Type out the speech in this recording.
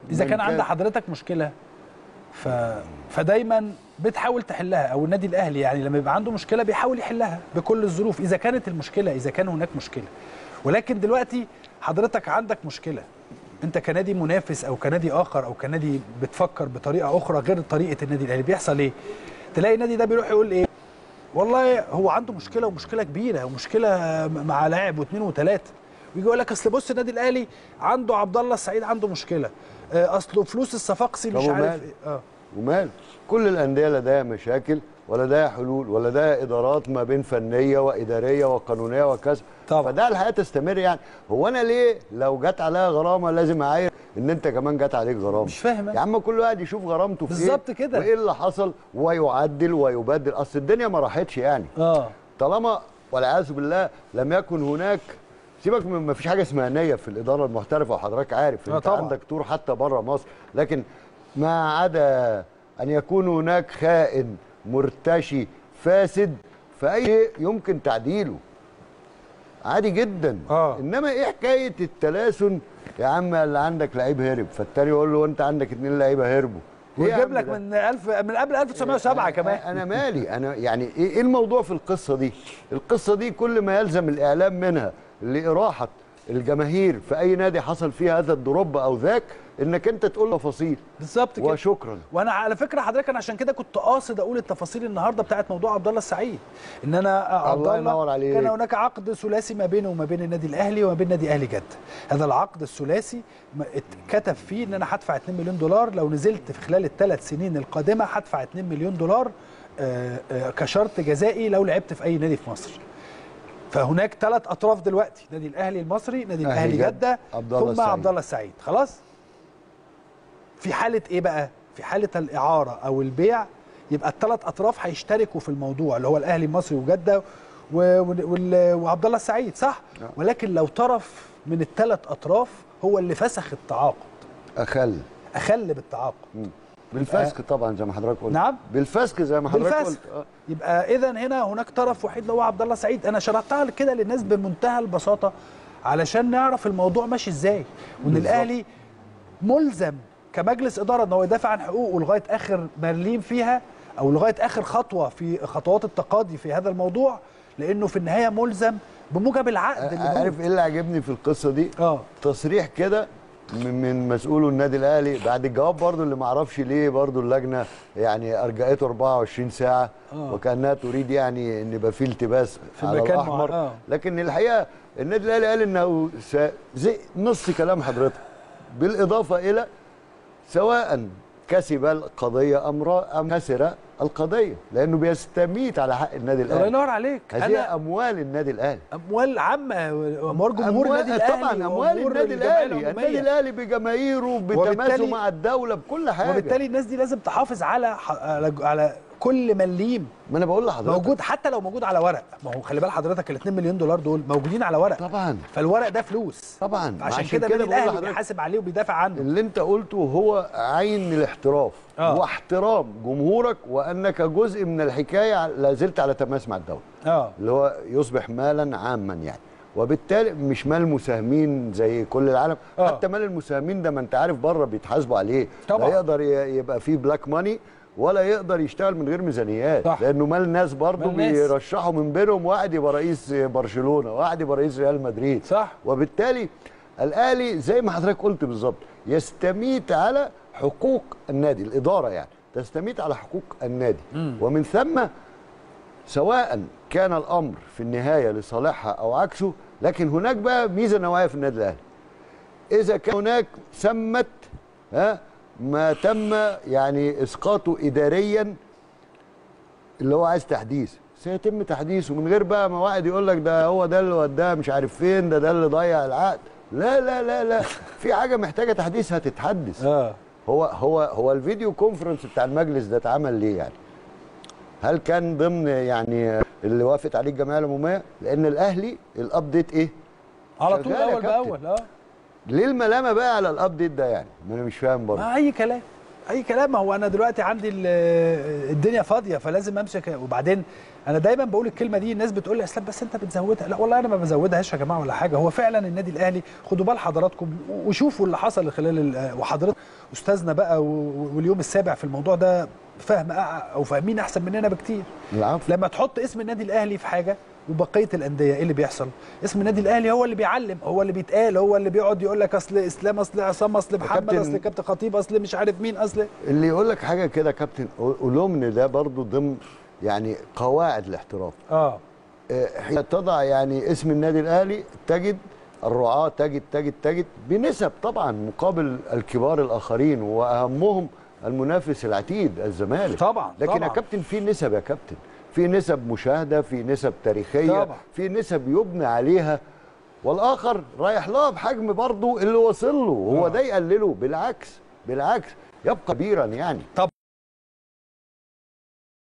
اذا من كان عند حضرتك مشكله ف... فدايما بتحاول تحلها او النادي الاهلي يعني لما يبقى عنده مشكله بيحاول يحلها بكل الظروف اذا كانت المشكله اذا كان هناك مشكله ولكن دلوقتي حضرتك عندك مشكله انت كنادي منافس او كنادي اخر او كنادي بتفكر بطريقه اخرى غير طريقه النادي الاهلي بيحصل ايه تلاقي النادي ده بيروح يقول ايه والله هو عنده مشكله ومشكله كبيره ومشكله مع لاعب واثنين وثلاثه ويجي يقول لك اصل بص النادي الاهلي عنده عبد الله السعيد عنده مشكله آه، اصله فلوس الصفاقسي طب مش عارف ومال؟ ايه اه ومال كل الانديه لديها مشاكل ولديها حلول ولديها ادارات ما بين فنيه واداريه وقانونيه وكذا طبعا. فده الحياه تستمر يعني هو انا ليه لو جت عليها غرامه لازم اعاير ان انت كمان جت عليك غرامه مش فاهم يا عم كل واحد يشوف غرامته في ايه بالظبط كده. وايه اللي حصل ويعدل ويبدل اصل الدنيا ما راحتش يعني اه طالما والعياذ بالله لم يكن هناك سيبك من ما فيش حاجه اسمها نيه في الاداره المحترفه وحضرتك عارف آه انت طبعا. عندك طور حتى بره مصر لكن ما عدا ان يكون هناك خائن مرتشي فاسد فاي شيء يمكن تعديله عادي جدا آه. انما ايه حكايه التلاسن يا عم اللي عندك لعيب هرب فالتاني يقول له انت عندك اتنين لعيبه هربوا إيه يا ويجيب عم لك ده؟ من 1000 من قبل 1907 كمان انا مالي انا يعني ايه إيه الموضوع في القصه دي القصه دي كل ما يلزم الاعلام منها لاراحه الجماهير في اي نادي حصل فيه هذا الدروب او ذاك انك انت تقول تفاصيل بالظبط كده وشكرا وانا على فكره حضرتك انا عشان كده كنت قاصد اقول التفاصيل النهارده بتاعت موضوع عبد الله السعيد ان انا عبد الله ينور عليك. كان هناك عقد ثلاثي ما بينه وما بين النادي الاهلي وما بين نادي اهلي جده هذا العقد الثلاثي م- اتكتب فيه ان انا هدفع 2 مليون دولار لو نزلت في خلال الثلاث سنين القادمه هدفع 2 مليون دولار آه، آه، كشرط جزائي لو لعبت في اي نادي في مصر فهناك ثلاث اطراف دلوقتي نادي الاهلي المصري نادي أهلي الاهلي جدة، جده عبد الله ثم السعيد. عبد الله السعيد خلاص في حاله ايه بقى في حاله الاعاره او البيع يبقى الثلاث اطراف هيشتركوا في الموضوع اللي هو الاهلي المصري وجده و- وال- وال- وعبد الله السعيد صح نعم. ولكن لو طرف من الثلاث اطراف هو اللي فسخ التعاقد اخل اخل بالتعاقد بالفسخ طبعا زي ما حضرتك قلت نعم. بالفسخ زي ما حضرتك بالفسخ قلت آه. يبقى اذا هنا هناك طرف وحيد اللي هو عبد الله السعيد انا شرحتها كده للناس بمنتهى البساطه علشان نعرف الموضوع ماشي ازاي وان بالظبط. الاهلي ملزم كمجلس اداره ان هو يدافع عن حقوقه لغايه اخر مليم فيها او لغايه اخر خطوه في خطوات التقاضي في هذا الموضوع لانه في النهايه ملزم بموجب العقد اللي عارف هو ايه اللي عجبني في القصه دي اه تصريح كده من من مسؤول النادي الاهلي بعد الجواب برضو اللي ما اعرفش ليه برضو اللجنه يعني ارجعته 24 ساعه آه. وكانها تريد يعني ان يبقى في التباس في على مكان مع- الاحمر آه. لكن الحقيقه النادي الاهلي قال انه س... زي نص كلام حضرتك بالاضافه الى سواء كسب القضيه ام را- ام خسر القضيه لانه بيستميت على حق النادي الله الاهلي ينور عليك هذه انا اموال النادي الاهلي اموال عامه اموال جمهور النادي الاهلي طبعا اموال وأمور النادي الجمعية الاهلي العمومية. النادي الاهلي بجماهيره بتماسه وبالتالي- مع الدوله بكل حاجه وبالتالي الناس دي لازم تحافظ على على, على كل مليم ما انا بقول لحضرتك موجود حتى لو موجود على ورق ما هو خلي بال حضرتك ال 2 مليون دولار دول موجودين على ورق طبعا فالورق ده فلوس طبعا عشان عشان كده كده النادي بقول الاهلي لحضرتك بيحاسب عليه وبيدافع عنه اللي انت قلته هو عين الاحتراف آه. واحترام جمهورك وانك جزء من الحكايه لا زلت على تماس مع الدوله اه اللي هو يصبح مالا عاما يعني وبالتالي مش مال مساهمين زي كل العالم آه. حتى مال المساهمين ده ما انت عارف بره بيتحاسبوا عليه طبعا. لا يقدر ي- يبقى فيه بلاك ماني ولا يقدر يشتغل من غير ميزانيات صح. لانه مال ناس برضه مال ناس. بيرشحوا من بينهم واحد يبقى رئيس برشلونه واحد يبقى رئيس ريال مدريد صح. وبالتالي الاهلي زي ما حضرتك قلت بالظبط يستميت على حقوق النادي الاداره يعني تستميت على حقوق النادي ومن ثم سواء كان الامر في النهايه لصالحها او عكسه لكن هناك بقى ميزه نوعيه في النادي الاهلي اذا كان هناك سمت ها ما تم يعني اسقاطه اداريا اللي هو عايز تحديث سيتم تحديثه من غير بقى ما واحد يقول لك ده هو ده اللي وداه مش عارف فين ده ده اللي ضيع العقد لا لا لا لا في حاجه محتاجه تحديث هتتحدث اه هو هو هو الفيديو كونفرنس بتاع المجلس ده اتعمل ليه يعني؟ هل كان ضمن يعني اللي وافقت عليه الجمعيه العموميه؟ لان الاهلي الابديت ايه؟ على طول شغال يا اول كابتن. باول اه ليه الملامه بقى على الابديت ده يعني؟ ما انا مش فاهم برضه. ما اي كلام اي كلام هو انا دلوقتي عندي ال- الدنيا فاضيه فلازم امسك وبعدين انا دايما بقول الكلمه دي الناس بتقول لي اسلام بس انت بتزودها لا والله انا ما بزودهاش يا جماعه ولا حاجه هو فعلا النادي الاهلي خدوا بال حضراتكم وشوفوا اللي حصل خلال ال- وحضرتك استاذنا بقى و- واليوم السابع في الموضوع ده فاهم أع- او فاهمين احسن مننا بكتير العفو لما تحط اسم النادي الاهلي في حاجه وبقيه الانديه ايه اللي بيحصل؟ اسم النادي الاهلي هو اللي بيعلم هو اللي بيتقال هو اللي بيقعد يقول لك اصل اسلام اصل عصام اصل محمد كابتن- اصل كابتن خطيب اصل مش عارف مين اصل اللي يقول لك حاجه كده يا كابتن أولومن ده برضو ضمن يعني قواعد الاحتراف اه آه، حين تضع يعني اسم النادي الاهلي تجد الرعاة تجد تجد تجد بنسب طبعا مقابل الكبار الاخرين واهمهم المنافس العتيد الزمالك طبعا لكن يا طبعا. كابتن في نسب يا كابتن في نسب مشاهده في نسب تاريخيه طبعا. في نسب يبنى عليها والاخر رايح لها بحجم برضه اللي وصل له هو آه. ده يقلله بالعكس بالعكس يبقى كبيرا يعني طب